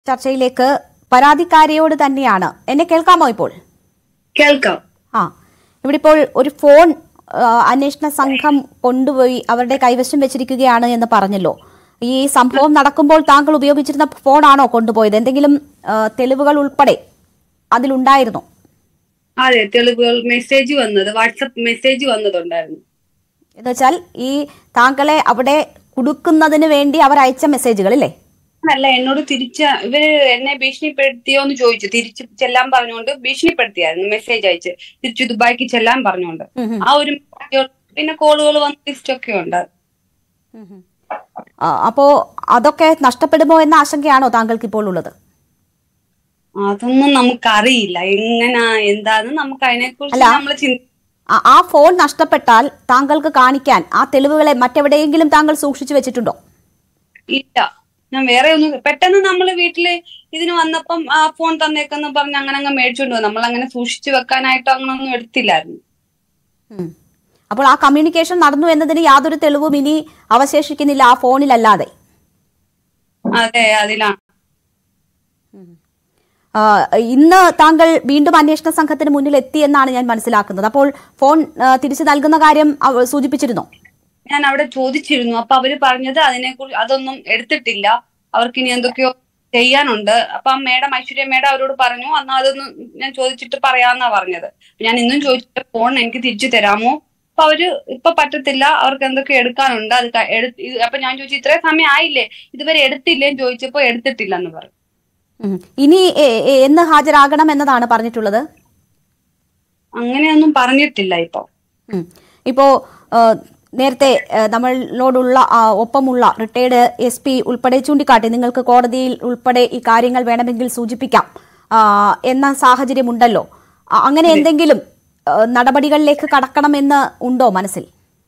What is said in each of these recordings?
ചർച്ചയിലേക്ക് പരാതിക്കാരിയോട് തന്നെയാണ് എന്നെ കേൾക്കാമോ ഇപ്പോൾ കേൾക്കാം ആ ഇവിടെ ഇപ്പോൾ ഒരു ഫോൺ ആ, അന്വേഷണ സംഘം കൊണ്ടുപോയി അവരുടെ കൈവശം വെച്ചിരിക്കുകയാണ് എന്ന് പറഞ്ഞല്ലോ ഈ സംഭവം നടക്കുമ്പോൾ താങ്കൾ ഉപയോഗിച്ചിരുന്ന ഫോണാണോ കൊണ്ടുപോയത് എന്തെങ്കിലും ആ, തെളിവുകൾ ഉൾപ്പെടെ അതിലുണ്ടായിരുന്നോ അതെ തെളിവുകൾ മെസ്സേജ് വന്നത് വാട്സപ്പ് മെസ്സേജ് വന്നതുണ്ടായിരുന്നു എന്ന് വെച്ചാൽ ഈ താങ്കളെ അവിടെ കുടുക്കുന്നതിന് വേണ്ടി അവർ അയച്ച മെസ്സേജുകൾ ഇല്ലേ അല്ല എന്നോട് തിരിച്ച ഇവര് എന്നെ ഭീഷണിപ്പെടുത്തിയോ എന്ന് ചോദിച്ചു തിരിച്ചു ചെല്ലാൻ പറഞ്ഞുകൊണ്ട് ഭീഷണിപ്പെടുത്തിയായിരുന്നു മെസ്സേജ് അയച്ച് തിരിച്ചു ദുബായിക്ക് ചെല്ലാൻ പറഞ്ഞുകൊണ്ട് ഉം ഉം. ആ ഒരു message പിന്നെ കോളുകൾ വന്ന ലിസ്റ്റ് ഒക്കെ ഉണ്ട് ആ, അപ്പോ അതൊക്കെ നഷ്ടപ്പെടുമോ എന്ന ആശങ്കയാണോ താങ്കൾക്ക് ഇപ്പോൾ ഉള്ളത് അതൊന്നും നമുക്കറിയില്ല എങ്ങനാ എന്താന്ന് നമുക്ക് അതിനെ കുറിച്ച് അല്ല. നമ്മൾ ചിന്തി ആ- ആ ഫോൺ നഷ്ടപ്പെട്ടാൽ താങ്കൾക്ക് കാണിക്കാൻ ആ തെളിവുകളെ മറ്റെവിടെയെങ്കിലും താങ്കൾ സൂക്ഷിച്ചു വെച്ചിട്ടുണ്ടോ ഇല്ല ഞാൻ വേറെ ഒന്നും പെട്ടെന്ന് നമ്മൾ വീട്ടില് ഇതിന് വന്നപ്പം ആ ഫോൺ തന്നേക്കെന്ന് പറഞ്ഞ് അങ്ങനെ അങ്ങ് മേടിച്ചോണ്ട് പോകും നമ്മൾ അങ്ങനെ സൂക്ഷിച്ചു വെക്കാനായിട്ട് അങ്ങനെ ഒന്നും എടുത്തില്ലായിരുന്നു ഉം. അപ്പോൾ ആ കമ്മ്യൂണിക്കേഷൻ നടന്നു എന്നതിന് യാതൊരു തെളിവും ഇനി അവശേഷിക്കുന്നില്ല ആ ഫോണിലല്ലാതെ അതെ അതിലാണ് ആ, ഇന്ന് താങ്കൾ വീണ്ടും അന്വേഷണ സംഘത്തിന് മുന്നിൽ എത്തി എന്നാണ് ഞാൻ മനസ്സിലാക്കുന്നത് അപ്പോൾ ഫോൺ ആ, തിരിച്ചു നൽകുന്ന കാര്യം അവ- സൂചിപ്പിച്ചിരുന്നോ ഞാൻ അവിടെ ചോദിച്ചിരുന്നു അപ്പൊ അവര് പറഞ്ഞത് അതിനെക്കുറിച്ച് അതൊന്നും എടുത്തിട്ടില്ല അവർക്ക് ഇനി എന്തൊക്കെയോ ചെയ്യാനുണ്ട് അപ്പൊ ആ മേഡം ഐശ്വര്യ മേഡം അവരോട് പറഞ്ഞു എന്നാ അതൊന്ന് ഞാൻ ചോദിച്ചിട്ട് പറയാന്നാ പറഞ്ഞത് ഞാൻ ഇന്നും ചോദിച്ചിട്ട് ഫോൺ എനിക്ക് തിരിച്ചു തരാമോ അപ്പൊ അവര് ഇപ്പൊ പറ്റത്തില്ല അവർക്ക് എന്തൊക്കെ എടുക്കാനുണ്ട് അത് ക- എടു- ഇത് അപ്പൊ ഞാൻ ചോദിച്ചു ഇത്രയും സമയം ആയില്ലേ ഇതുവരെ എടുത്തില്ലേന്ന് ചോദിച്ചപ്പോ എടുത്തിട്ടില്ല എന്ന് പറഞ്ഞു ഉം. ഇനി എ- എ- എന്ന് ഹാജരാകണം എന്നതാണ് പറഞ്ഞിട്ടുള്ളത് അങ്ങനെയൊന്നും പറഞ്ഞിട്ടില്ല ഇപ്പൊ ഉം. ഇപ്പോ ആ, നേരത്തെ ആ, നമ്മളോടുള്ള ആ, ഒപ്പമുള്ള റിട്ടയർഡ് എസ് പി ഉൾപ്പെടെ ചൂണ്ടിക്കാട്ടി നിങ്ങൾക്ക് കോടതിയിൽ ഉൾപ്പെടെ ഈ കാര്യങ്ങൾ വേണമെങ്കിൽ സൂചിപ്പിക്കാം ആ, എന്ന സാഹചര്യമുണ്ടല്ലോ ആ, അങ്ങനെ എന്തെങ്കിലും ആ, നടപടികളിലേക്ക് കടക്കണമെന്ന് ഉണ്ടോ മനസ്സിൽ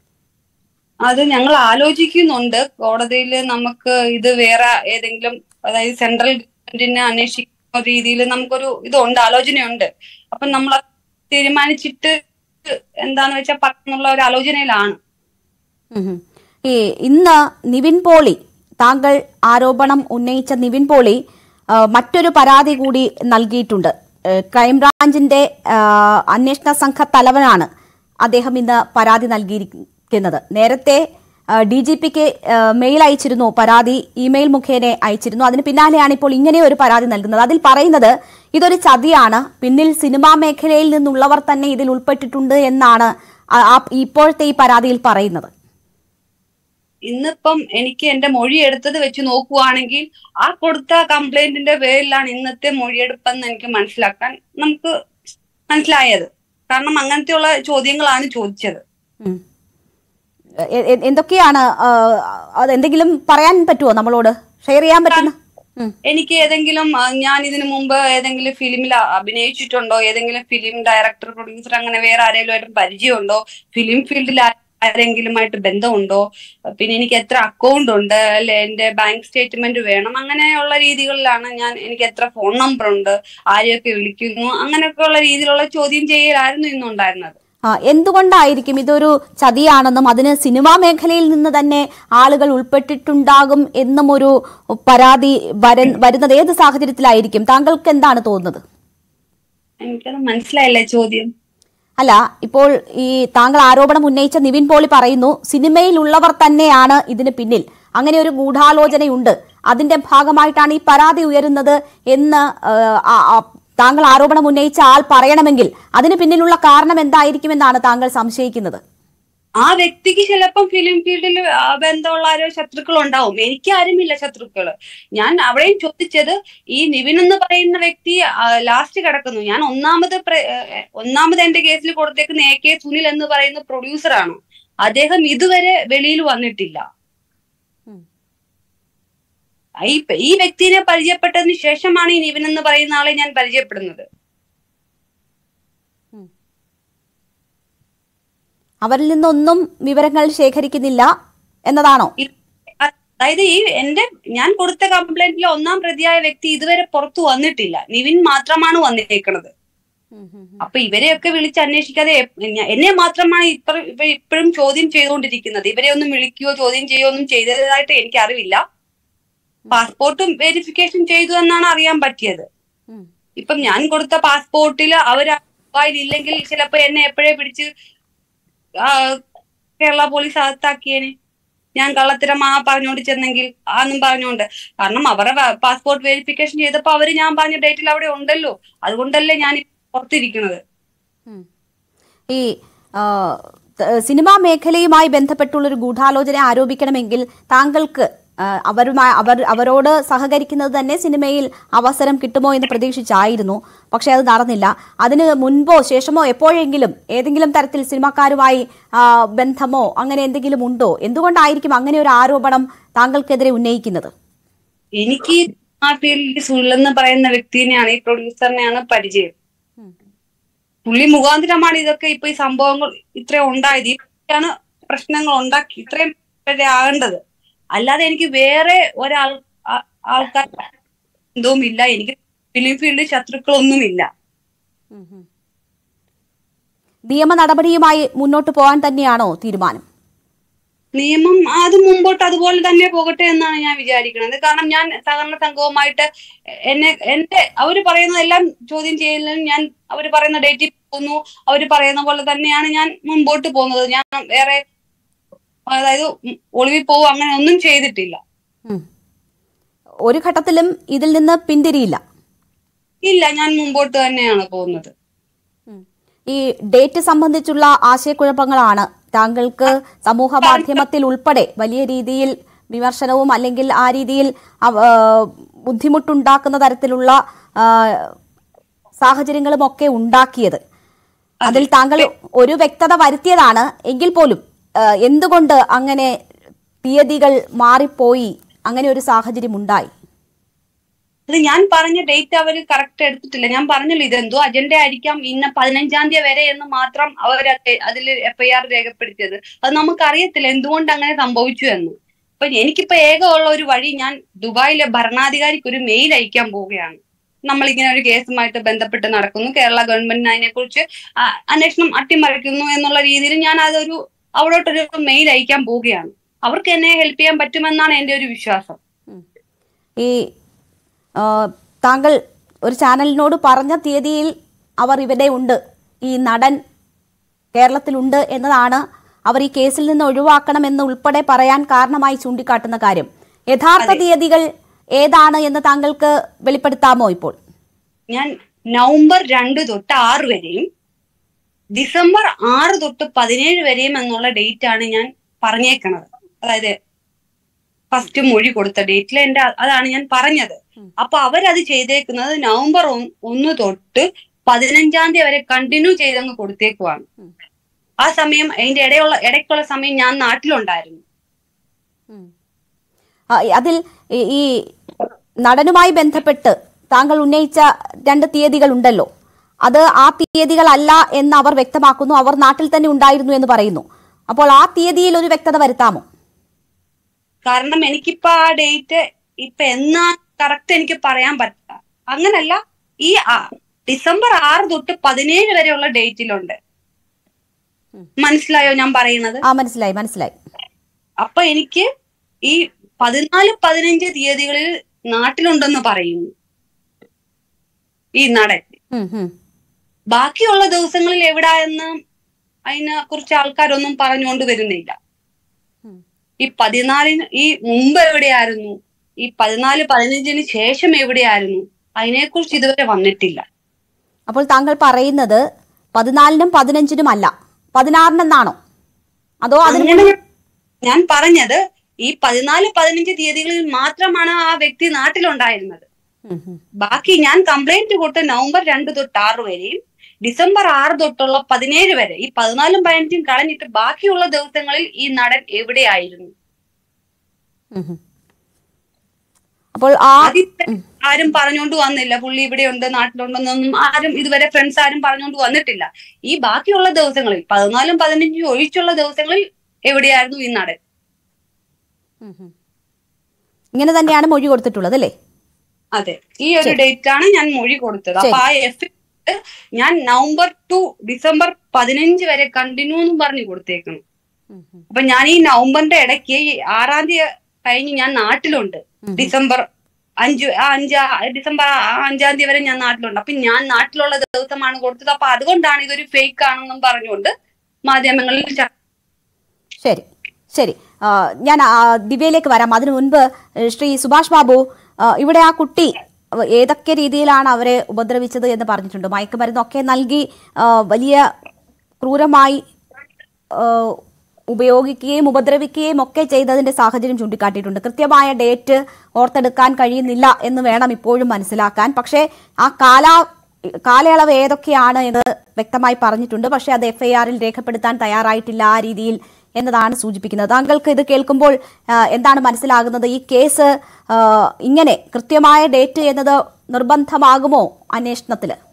അത് ഞങ്ങൾ ആലോചിക്കുന്നുണ്ട് കോടതിയിൽ നമുക്ക് ഇത് വേറെ ഏതെങ്കിലും അതായത് സെൻട്രൽ ഗവൺമെന്റിനെ അന്വേഷിക്കുന്ന രീതിയിൽ നമുക്കൊരു ഇതുണ്ട് ആലോചനയുണ്ട് അപ്പൊ നമ്മൾ അത് തീരുമാനിച്ചിട്ട് എന്താന്ന് വെച്ചാൽ പറഞ്ഞുള്ള ഒരു ആലോചനയിലാണ് ഉം ഉം. ഈ ഇന്ന് നിവിൻ പോളി താങ്കൾ ആരോപണം ഉന്നയിച്ച നിവിൻ പോളി ആ, മറ്റൊരു പരാതി കൂടി നൽകിയിട്ടുണ്ട് ഏ, ക്രൈംബ്രാഞ്ചിന്റെ ആ, അന്വേഷണ സംഘ തലവനാണ് അദ്ദേഹം ഇന്ന് പരാതി നൽകിയിരിക്കുന്നത് നേരത്തെ ഡി ജി പിക്ക് മെയിൽ അയച്ചിരുന്നു പരാതി ഇമെയിൽ മുഖേന അയച്ചിരുന്നു അതിന് പിന്നാലെയാണ് ഇപ്പോൾ ഇങ്ങനെ ഒരു പരാതി നൽകുന്നത് അതിൽ പറയുന്നത് ഇതൊരു ചതിയാണ് പിന്നിൽ സിനിമാ മേഖലയിൽ നിന്നുള്ളവർ തന്നെ ഇതിൽ ഉൾപ്പെട്ടിട്ടുണ്ട് എന്നാണ് ആ- ആ ഇപ്പോഴത്തെ ഈ പരാതിയിൽ പറയുന്നത് ഇന്നിപ്പം എനിക്ക് എന്റെ മൊഴി എടുത്തത് വെച്ച് നോക്കുവാണെങ്കിൽ ആ കൊടുത്ത കംപ്ലൈന്റിന്റെ പേരിലാണ് ഇന്നത്തെ മൊഴിയെടുപ്പെന്ന് എനിക്ക് മനസ്സിലാക്കാൻ നമുക്ക് മനസ്സിലായത് കാരണം അങ്ങനത്തെയുള്ള ചോദ്യങ്ങളാണ് ചോദിച്ചത് ഉം. എ- എ- എന്തൊക്കെയാണ് ആ, അത് എന്തെങ്കിലും പറയാൻ പറ്റുമോ നമ്മളോട് ഷെയർ ചെയ്യാൻ പറ്റുന്ന ഉം. എനിക്ക് ഏതെങ്കിലും ആ, ഞാൻ ഇതിനു മുമ്പ് ഏതെങ്കിലും ഫിലിമിൽ അഭിനയിച്ചിട്ടുണ്ടോ ഏതെങ്കിലും ഫിലിം ഡയറക്ടർ പ്രൊഡ്യൂസർ അങ്ങനെ വേറെ ആരെങ്കിലും ആയിട്ട് പരിചയമുണ്ടോ ഫിലിം ഫീൽഡിൽ ആരെങ്കിലുമായിട്ട് ബന്ധമുണ്ടോ പിന്നെ എനിക്ക് എത്ര അക്കൗണ്ട് ഉണ്ട് അല്ലെ എന്റെ ബാങ്ക് സ്റ്റേറ്റ്മെന്റ് വേണം അങ്ങനെയുള്ള രീതികളിലാണ് ഞാൻ എനിക്ക് എത്ര ഫോൺ നമ്പർ ഉണ്ട് ആരെയൊക്കെ വിളിക്കുന്നു അങ്ങനെയൊക്കെയുള്ള രീതിയിലുള്ള ചോദ്യം ചെയ്യലായിരുന്നു ഇന്നുണ്ടായിരുന്നത് ആ, എന്തുകൊണ്ടായിരിക്കും ഇതൊരു ചതിയാണെന്നും അതിന് സിനിമാ മേഖലയിൽ നിന്ന് തന്നെ ആളുകൾ ഉൾപ്പെട്ടിട്ടുണ്ടാകും എന്നും ഒരു പരാതി വര- വരുന്നത് ഏത് സാഹചര്യത്തിലായിരിക്കും താങ്കൾക്ക് എന്താണ് തോന്നുന്നത് എനിക്കത് മനസ്സിലായില്ല ചോദ്യം അല്ല ഇപ്പോൾ ഈ താങ്കൾ ആരോപണം ഉന്നയിച്ച നിവിൻ പോളി പറയുന്നു സിനിമയിലുള്ളവർ തന്നെയാണ് ഇതിന് പിന്നിൽ അങ്ങനെ ഒരു ഗൂഢാലോചനയുണ്ട് അതിന്റെ ഭാഗമായിട്ടാണ് ഈ പരാതി ഉയരുന്നത് എന്ന് ആ, ആ, ആ, താങ്കൾ ആരോപണം ഉന്നയിച്ച ആൾ പറയണമെങ്കിൽ അതിന് പിന്നിലുള്ള കാരണം എന്തായിരിക്കുമെന്നാണ് താങ്കൾ സംശയിക്കുന്നത് ആ വ്യക്തിക്ക് ചിലപ്പം ഫിലിം ഫീൽഡിൽ ബന്ധമുള്ള ആരോ ശത്രുക്കൾ ഉണ്ടാവും എനിക്ക് ആരുമില്ല ശത്രുക്കള് ഞാൻ അവിടെയും ചോദിച്ചത് ഈ നിവിൻ എന്ന് പറയുന്ന വ്യക്തി ലാസ്റ്റ് കിടക്കുന്നു ഞാൻ ഒന്നാമത് പ്ര- ഏ, ഒന്നാമത് എന്റെ കേസിൽ കൊടുത്തേക്കുന്ന എ കെ സുനിൽ എന്ന് പറയുന്ന പ്രൊഡ്യൂസറാണ് അദ്ദേഹം ഇതുവരെ വെളിയിൽ വന്നിട്ടില്ല ഉം. ഈ ഈ വ്യക്തിനെ പരിചയപ്പെട്ടതിന് ശേഷമാണ് ഈ നിവിൻ എന്ന് പറയുന്ന ആളെ ഞാൻ പരിചയപ്പെടുന്നത് അവരിൽ നിന്നൊന്നും വിവരങ്ങൾ ശേഖരിക്കുന്നില്ല എന്നതാണോ ഈ- അതായത് ഈ എന്റെ ഞാൻ കൊടുത്ത കംപ്ലൈന്റിലെ ഒന്നാം പ്രതിയായ വ്യക്തി ഇതുവരെ പുറത്തു വന്നിട്ടില്ല നിവിൻ മാത്രമാണ് വന്നിരിക്കുന്നത് അപ്പൊ ഇവരെയൊക്കെ വിളിച്ച് അന്വേഷിക്കാതെ എ- ഞ- എന്നെ മാത്രമാണ് ഇപ്പ ഇവ ഇപ്പോഴും ചോദ്യം ചെയ്തുകൊണ്ടിരിക്കുന്നത് ഇവരെ ഒന്നും വിളിക്കുകയോ ചോദ്യം ചെയ്യുകയോ ഒന്നും ചെയ്തതായിട്ട് എനിക്ക് അറിവില്ല പാസ്പോർട്ടും വെരിഫിക്കേഷൻ ചെയ്തു എന്നാണ് അറിയാൻ പറ്റിയത് ഉം. ഇപ്പം ഞാൻ കൊടുത്ത പാസ്പോർട്ടിൽ അവർ ഇല്ലെങ്കിൽ ചിലപ്പോ എന്നെ എപ്പോഴേ പിടിച്ച് ആ, കേരള പോലീസ് അകത്താക്കിയേനെ ഞാൻ കള്ളത്തരം ആ പറഞ്ഞോണ്ട് ചെന്നെങ്കിൽ ആന്നും പറഞ്ഞോണ്ട് കാരണം അവരുടെ പാസ്പോർട്ട് വെരിഫിക്കേഷൻ ചെയ്തപ്പോ അവര് ഞാൻ പറഞ്ഞ ഡേറ്റിൽ അവിടെ ഉണ്ടല്ലോ അതുകൊണ്ടല്ലേ ഞാൻ പുറത്തിരിക്കുന്നത് ഉം. ഈ ആ, ത- സിനിമാ മേഖലയുമായി ബന്ധപ്പെട്ടുള്ളൊരു ഗൂഢാലോചന ആരോപിക്കണമെങ്കിൽ താങ്കൾക്ക് ആ, അവരുമായി അവർ അവരോട് സഹകരിക്കുന്നത് തന്നെ സിനിമയിൽ അവസരം കിട്ടുമോ എന്ന് പ്രതീക്ഷിച്ചായിരുന്നു പക്ഷേ അത് നടന്നില്ല അതിന് മുൻപോ ശേഷമോ എപ്പോഴെങ്കിലും ഏതെങ്കിലും തരത്തിൽ സിനിമാക്കാരുമായി ആ, ബന്ധമോ അങ്ങനെ എന്തെങ്കിലും ഉണ്ടോ എന്തുകൊണ്ടായിരിക്കും അങ്ങനെ ഒരു ആരോപണം താങ്കൾക്കെതിരെ ഉന്നയിക്കുന്നത് എനിക്ക് ആ ഫീൽഡിൽ സുള്ളെന്ന് പറയുന്ന വ്യക്തിനെയാണ് ഈ പ്രൊഡ്യൂസറിനെയാണ് പരിചയം ഉം. പുള്ളി മുഖാന്തരമാണ് ഇതൊക്കെ ഇപ്പൊ ഈ സംഭവങ്ങൾ ഇത്രയും ഉണ്ടായത് ഇതൊക്കെയാണ് പ്രശ്നങ്ങൾ ഉണ്ടാക്കി ഇത്രയും വരെ ആകേണ്ടത് അല്ലാതെ എനിക്ക് വേറെ ഒരാൾ ആ- ആൾക്കാർ ഇല്ല എനിക്ക് ഫിലിം ഫീൽഡിൽ ശത്രുക്കളൊന്നുമില്ല നിയമ നടപടിയുമായി മുന്നോട്ട് പോകാൻ തന്നെയാണോ തീരുമാനം നിയമം അത് മുമ്പോട്ട് അതുപോലെ തന്നെ പോകട്ടെ എന്നാണ് ഞാൻ വിചാരിക്കുന്നത് കാരണം ഞാൻ സഹകരണ സംഘവുമായിട്ട് എന്നെ എന്റെ അവര് പറയുന്നതെല്ലാം ചോദ്യം ചെയ്യലും ഞാൻ അവര് പറയുന്ന ഡേറ്റിൽ പോകുന്നു അവര് പറയുന്ന പോലെ തന്നെയാണ് ഞാൻ മുമ്പോട്ട് പോകുന്നത് ഞാൻ വേറെ അതായത് ഒളിവിൽ പോവും അങ്ങനെ ഒന്നും ചെയ്തിട്ടില്ല ഉം. ഒരു ഘട്ടത്തിലും ഇതിൽ നിന്ന് പിന്തിരിയില്ല ഇല്ല ഞാൻ മുമ്പോട്ട് തന്നെയാണ് പോകുന്നത് ഈ ഡേറ്റ് സംബന്ധിച്ചുള്ള ആശയക്കുഴപ്പങ്ങളാണ് താങ്കൾക്ക് സമൂഹ മാധ്യമത്തിൽ ഉൾപ്പെടെ വലിയ രീതിയിൽ വിമർശനവും അല്ലെങ്കിൽ ആ രീതിയിൽ അവ- ആ, ബുദ്ധിമുട്ടുണ്ടാക്കുന്ന തരത്തിലുള്ള ആ, സാഹചര്യങ്ങളും ഒക്കെ ഉണ്ടാക്കിയത് അതിൽ താങ്കൾ ഒരു വ്യക്തത വരുത്തിയതാണ് എങ്കിൽ പോലും ആ, എന്തുകൊണ്ട് അങ്ങനെ തീയതികൾ മാറിപ്പോയി അങ്ങനെ ഒരു സാഹചര്യം ഉണ്ടായി അത് ഞാൻ പറഞ്ഞ ഡേറ്റ് അവർ കറക്റ്റ് എടുത്തിട്ടില്ല ഞാൻ പറഞ്ഞല്ലോ ഇതെന്തോ അജണ്ട ആയിരിക്കാം ഇന്ന പതിനഞ്ചാം തീയതി വരെ എന്ന് മാത്രം അവർ അതിൽ എഫ്ഐആർ രേഖപ്പെടുത്തിയത് അത് നമുക്കറിയത്തില്ല എന്തുകൊണ്ട് അങ്ങനെ സംഭവിച്ചു എന്ന് അപ്പൊ എനിക്കിപ്പോ ഏകമുള്ള ഒരു വഴി ഞാൻ ദുബായിലെ ഭരണാധികാരിക്ക് ഒരു മെയിൽ അയക്കാൻ പോവുകയാണ് നമ്മൾ ഇങ്ങനെ ഒരു കേസുമായിട്ട് ബന്ധപ്പെട്ട് നടക്കുന്നു കേരള ഗവൺമെന്റിന് അതിനെക്കുറിച്ച് ആ, അന്വേഷണം അട്ടിമറിക്കുന്നു എന്നുള്ള രീതിയിൽ ഞാൻ അതൊരു അവിടോട്ടൊരു മെയിൽ അയക്കാൻ പോവുകയാണ് അവർക്ക് എന്നെ ഹെൽപ്പ് ചെയ്യാൻ പറ്റുമെന്നാണ് എന്റെ ഒരു വിശ്വാസം ഈ ആ, താങ്കൾ ഒരു ചാനലിനോട് പറഞ്ഞ തീയതിയിൽ അവർ ഇവിടെ ഉണ്ട് ഈ നടൻ കേരളത്തിലുണ്ട് എന്നതാണ് അവർ ഈ കേസിൽ നിന്ന് ഒഴിവാക്കണമെന്ന് ഉൾപ്പെടെ പറയാൻ കാരണമായി ചൂണ്ടിക്കാട്ടുന്ന കാര്യം യഥാർത്ഥ തീയതികൾ ഏതാണ് എന്ന് താങ്കൾക്ക് വെളിപ്പെടുത്താമോ ഇപ്പോൾ ഞാൻ നവംബർ രണ്ട് തൊട്ട് ആറ് വരെയും ഡിസംബർ ആറ് തൊട്ട് പതിനേഴ് വരെയും എന്നുള്ള ഡേറ്റ് ആണ് ഞാൻ പറഞ്ഞേക്കണത് അതായത് ഫസ്റ്റ് മൊഴി കൊടുത്ത ഡേറ്റിൽ എന്റെ അതാണ് ഞാൻ പറഞ്ഞത് അപ്പൊ അവരത് ചെയ്തേക്കുന്നത് നവംബർ ഒന്ന് ഒന്ന് തൊട്ട് പതിനഞ്ചാം തീയതി വരെ കണ്ടിന്യൂ ചെയ്തങ്ങ് കൊടുത്തേക്കുവാണ് ആ സമയം അതിന്റെ ഇടയുള്ള ഇടയ്ക്കുള്ള സമയം ഞാൻ നാട്ടിലുണ്ടായിരുന്നു ആ, അതിൽ ഈ- ഈ നടനുമായി ബന്ധപ്പെട്ട് താങ്കൾ ഉന്നയിച്ച രണ്ട് തീയതികൾ ഉണ്ടല്ലോ അത് ആ തീയതികളല്ല എന്ന് അവർ വ്യക്തമാക്കുന്നു അവർ നാട്ടിൽ തന്നെ ഉണ്ടായിരുന്നു എന്ന് പറയുന്നു അപ്പോൾ ആ തീയതിയിൽ ഒരു വ്യക്തത വരുത്താമോ കാരണം എനിക്കിപ്പോ ആ ഡേറ്റ് ഇപ്പൊ എന്നാ കറക്റ്റ് എനിക്ക് പറയാൻ പറ്റില്ല അങ്ങനല്ല ഈ ആ- ഡിസംബർ ആറ് തൊട്ട് പതിനേഴ് വരെയുള്ള ഡേറ്റിലുണ്ട് മനസ്സിലായോ ഞാൻ പറയുന്നത് ആ മനസ്സിലായി മനസ്സിലായി അപ്പൊ എനിക്ക് ഈ പതിനാല് പതിനഞ്ച് തീയതികളിൽ നാട്ടിലുണ്ടെന്ന് പറയുന്നു ഈ നടൻ ഉം, ഉം. ബാക്കിയുള്ള ദിവസങ്ങളിൽ എവിടായെന്ന് അതിനെ കുറിച്ച് ആൾക്കാരൊന്നും പറഞ്ഞുകൊണ്ട് വരുന്നില്ല ഉം. ഈ പതിനാലിന് ഈ മുമ്പ് എവിടെയായിരുന്നു ഈ പതിനാല് പതിനഞ്ചിന് ശേഷം എവിടെയായിരുന്നു അതിനെക്കുറിച്ച് ഇതുവരെ വന്നിട്ടില്ല അപ്പോൾ താങ്കൾ പറയുന്നത് പതിനാലിനും പതിനഞ്ചിനും അല്ല പതിനാറിനെന്നാണോ അതോ അതിന് അങ്ങനെ ഞാൻ പറഞ്ഞത് ഈ പതിനാല് പതിനഞ്ച് തീയതികളിൽ മാത്രമാണ് ആ വ്യക്തി നാട്ടിലുണ്ടായിരുന്നത് ഉം, ഉം. ബാക്കി ഞാൻ കംപ്ലൈന്റ് കൊടുത്ത നവംബർ രണ്ട് തൊട്ട് ആറ് വരെയും ഡിസംബർ ആറ് തൊട്ടുള്ള പതിനേഴ് വരെ ഈ പതിനാലും പതിനഞ്ചും കളഞ്ഞിട്ട് ബാക്കിയുള്ള ദിവസങ്ങളിൽ ഈ നടൻ എവിടെയായിരുന്നു ഉം, ഉം. അപ്പോൾ ആ ആദ്യത്തെ ആരും പറഞ്ഞുകൊണ്ട് വന്നില്ല പുള്ളി ഇവിടെയുണ്ട് നാട്ടിലുണ്ടെന്നൊന്നും ആരും ഇതുവരെ ഫ്രണ്ട്സ് ആരും പറഞ്ഞുകൊണ്ട് വന്നിട്ടില്ല ഈ ബാക്കിയുള്ള ദിവസങ്ങളിൽ പതിനാലും പതിനഞ്ചും ഒഴിച്ചുള്ള ദിവസങ്ങളിൽ എവിടെയായിരുന്നു ഈ നടൻ ഉം, ഉം. ഇങ്ങനെ തന്നെയാണ് മൊഴി കൊടുത്തിട്ടുള്ളത് അല്ലേ അതെ ഈ ഒരു ഡേറ്റ് ആണ് ഞാൻ മൊഴി കൊടുത്തത് അപ്പൊ ആ എഫ് ഞാൻ നവംബർ ടു ഡിസംബർ പതിനഞ്ച് വരെ കണ്ടിന്യൂ എന്നും പറഞ്ഞു കൊടുത്തേക്കണം ഉം, ഉം. അപ്പൊ ഞാൻ ഈ നവംബറിന്റെ ഇടയ്ക്ക് ഈ ആറാം തീയതി കഴിഞ്ഞ് ഞാൻ നാട്ടിലുണ്ട് ഡിസംബർ അഞ്ച് ആ അഞ്ചാ ഡിസംബർ ആ അഞ്ചാം തീയതി വരെ ഞാൻ നാട്ടിലുണ്ട് അപ്പൊ ഞാൻ നാട്ടിലുള്ള ദിവസമാണ് കൊടുത്തത് അപ്പൊ അതുകൊണ്ടാണ് ഇതൊരു ഫേക്ക് ആണെന്നും പറഞ്ഞുകൊണ്ട് മാധ്യമങ്ങളിൽ ച- ശരി ശരി ആ, ഞാൻ ആ, ദിവ്യയിലേക്ക് വരാം അതിനു മുൻപ് ഏഹ്, ശ്രീ സുഭാഷ് ബാബു ആ, ഇവിടെ ആ കുട്ടി അവ- ഏതൊക്കെ രീതിയിലാണ് അവരെ ഉപദ്രവിച്ചത് എന്ന് പറഞ്ഞിട്ടുണ്ട് മയക്കുമരുന്നൊക്കെ നൽകി ആ, വലിയ ക്രൂരമായി ആ, ഉപയോഗിക്കുകയും ഉപദ്രവിക്കുകയും ഒക്കെ ചെയ്തതിന്റെ സാഹചര്യം ചൂണ്ടിക്കാട്ടിയിട്ടുണ്ട് കൃത്യമായ ഡേറ്റ് ഓർത്തെടുക്കാൻ കഴിയുന്നില്ല എന്ന് വേണം ഇപ്പോഴും മനസ്സിലാക്കാൻ പക്ഷേ ആ കാലാ കാലയളവ് ഏതൊക്കെയാണ് എന്ന് വ്യക്തമായി പറഞ്ഞിട്ടുണ്ട് പക്ഷേ അത് എഫ്ഐആറിൽ രേഖപ്പെടുത്താൻ തയ്യാറായിട്ടില്ല ആ രീതിയിൽ എന്നതാണ് സൂചിപ്പിക്കുന്നത് താങ്കൾക്ക് ഇത് കേൾക്കുമ്പോൾ ആ, എന്താണ് മനസ്സിലാകുന്നത് ഈ കേസ് ആ, ഇങ്ങനെ കൃത്യമായ ഡേറ്റ് എന്നത് നിർബന്ധമാകുമോ അന്വേഷണത്തില്